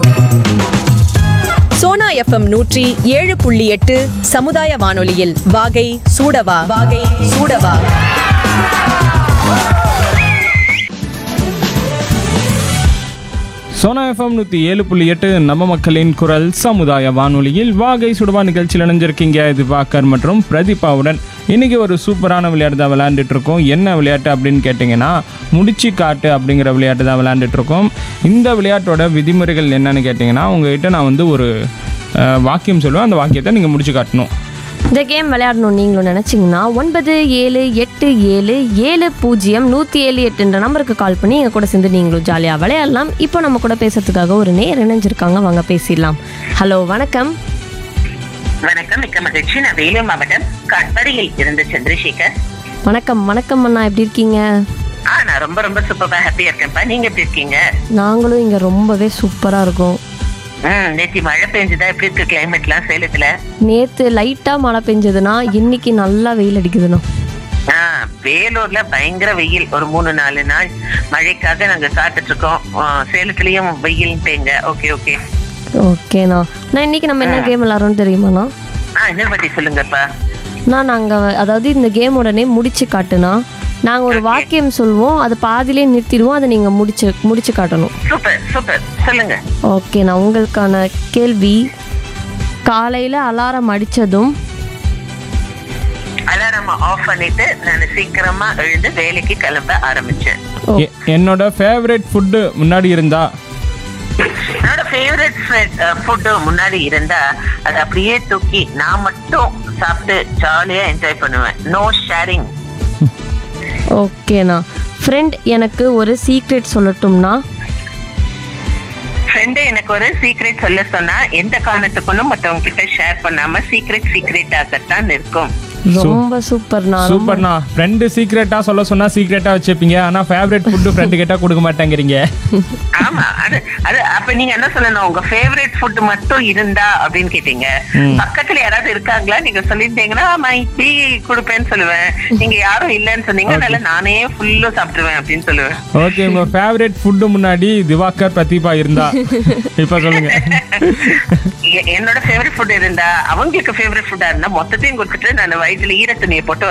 Sona FM நூற்றி ஏழு புள்ளி எட்டு சமுதாய வானொலியில் வாகை சூடவா வாகை சூடவா சோனா எஃப்எம் நூற்றி ஏழு புள்ளி எட்டு நம்ம மக்களின் குரல் சமுதாய வானொலியில் வாகை சுடுவா நிகழ்ச்சியில் இணைஞ்சிருக்கீங்க இது வாக்கர் மற்றும் பிரதீபாவுடன் இன்னைக்கு ஒரு சூப்பரான விளையாட்டு தான் விளையாண்டுட்டு இருக்கோம் என்ன விளையாட்டு அப்படின்னு கேட்டிங்கன்னா முடிச்சு காட்டு அப்படிங்கிற விளையாட்டு தான் விளையாண்டுட்டு இருக்கோம் இந்த விளையாட்டோட விதிமுறைகள் என்னன்னு கேட்டிங்கன்னா உங்ககிட்ட நான் வந்து ஒரு அஹ், வாக்கியம் சொல்லுவேன் அந்த வாக்கியத்தை நீங்கள் முடிச்சு காட்டணும் இந்த கேம் விளையாடணும் நீங்களும் நினச்சிங்கன்னா ஒன்பது ஏழு எட்டு ஏழு ஏழு பூஜ்ஜியம் நூற்றி ஏழு எட்டுன்ற நம்பருக்கு கால் பண்ணி எங்கள் கூட சேர்ந்து நீங்களும் ஜாலியாக விளையாடலாம் இப்போ நம்ம கூட பேசுறதுக்காக ஒரு நேர் இணைஞ்சிருக்காங்க வாங்க பேசிடலாம் ஹலோ வணக்கம் வணக்கம் மிக்க மகிழ்ச்சி நான் வேலூர் மாவட்டம் காட்பாடியில் இருந்து சந்திரசேகர் வணக்கம் வணக்கம் அண்ணா எப்படி இருக்கீங்க ஆ நான் ரொம்ப ரொம்ப சூப்பரா ஹாப்பியா இருக்கேன்ப்பா நீங்க எப்படி இருக்கீங்க நாங்களும் இங்கே ரொம்பவே சூப்பராக இருக்கோம் ம் நேத்தி மழை பெஞ்சுதா எப்படி இருக்கு கிளைமேட்லாம் சேலத்துல நேற்று லைட்டாக மழை பெஞ்சதுன்னா இன்னைக்கு நல்லா வெயில் அடிக்குதுண்ணா ஆ வேலூர்ல பயங்கர வெயில் ஒரு மூணு நாலு நாள் மழைக்காக நாங்க காத்துட்டு இருக்கோம் ஆ, சேலத்துலயும் வெயில் தேங்க ஓகே ஓகே ஓகேண்ணா நான் இன்னைக்கு நம்ம என்ன கேம் விளாட்றோம்னு தெரியுமாண்ணா ஆ என்ன பத்தி சொல்லுங்கப்பா நான் நாங்கள் அதாவது இந்த கேம் உடனே முடிச்சு காட்டுனா நாங்கள் ஒரு வாக்கியம் சொல்வோம் அதை பாதியிலே நிறுத்திடுவோம் அதை நீங்கள் முடிச்சு முடிச்சு காட்டணும் சூப்பர் சூப்பர் சொல்லுங்க ஓகே நான் உங்களுக்கான கேள்வி காலையில் அலாரம் அடித்ததும் அலாரம் ஆஃப் பண்ணிட்டு நான் சீக்கிரமா எழுந்து வேலைக்கு கிளம்ப ஆரம்பிச்சேன் ஓ எ- என்னோட ஃபேவரட் ஃபுட்டு முன்னாடி இருந்தா என்னோட ஃபேவரட் ஃபுட்டு முன்னாடி இருந்தா அது அப்படியே தூக்கி நான் மட்டும் சாப்பிட்டு ஜாலியா என்ஜாய் பண்ணுவேன் நோ ஷேரிங் ஓகேண்ணா ஃப்ரெண்ட் எனக்கு ஒரு சீக்ரெட் சொல்லட்டும்னா ஃப்ரெண்டு எனக்கு ஒரு சீக்ரெட் சொல்ல சொன்னா எந்த காரணத்துக்குள்ளும் மத்தவங்க கிட்ட ஷேர் பண்ணாம சீக்ரெட் சீக்ரெட்டாகத்தான் இருக்கும் ரொம்ப சூப்பர்ண்ணா ரொம்ப சூப்பர்ண்ணா ஃப்ரெண்டு சீக்ரெட்டாக சொல்ல சொன்னால் சீக்ரெட்டாக வச்சுப்பீங்க ஆனால் ஃபேவரட் ஃபுட்டு ஃப்ரெண்டு கேட்டால் கொடுக்க மாட்டேங்கிறீங்க ஆமா அது அது அப்ப நீங்க என்ன சொல்லணும் உங்க ஃபேவரட் ஃபுட் மட்டும் இருந்தா அப்படின்னு கேட்டீங்க பக்கத்துல யாராவது இருக்காங்களா நீங்க சொல்லிட்டீங்கன்னா மைபி கொடுப்பேன்னு சொல்லுவேன் நீங்க யாரும் இல்லைன்னு சொன்னீங்க அதனால நானே ஃபுல்லும் சாப்பிட்டுருவேன் அப்படின்னு சொல்லுவேன் ஓகே உங்க ஃபேவரட் ஃபுட்டு முன்னாடி திவாகர் பிரதீபா இருந்தா இப்ப சொல்லுங்க எ- என்னோட ஃபேவரட் ஃபுட் இருந்தா அவங்களுக்கு ஃபேவரட் ஃபுட்டா இருந்தா மொத்தத்தையும் கொடுத்துட்டு நான் வயிற்றுல ஈர துணியை போட்டு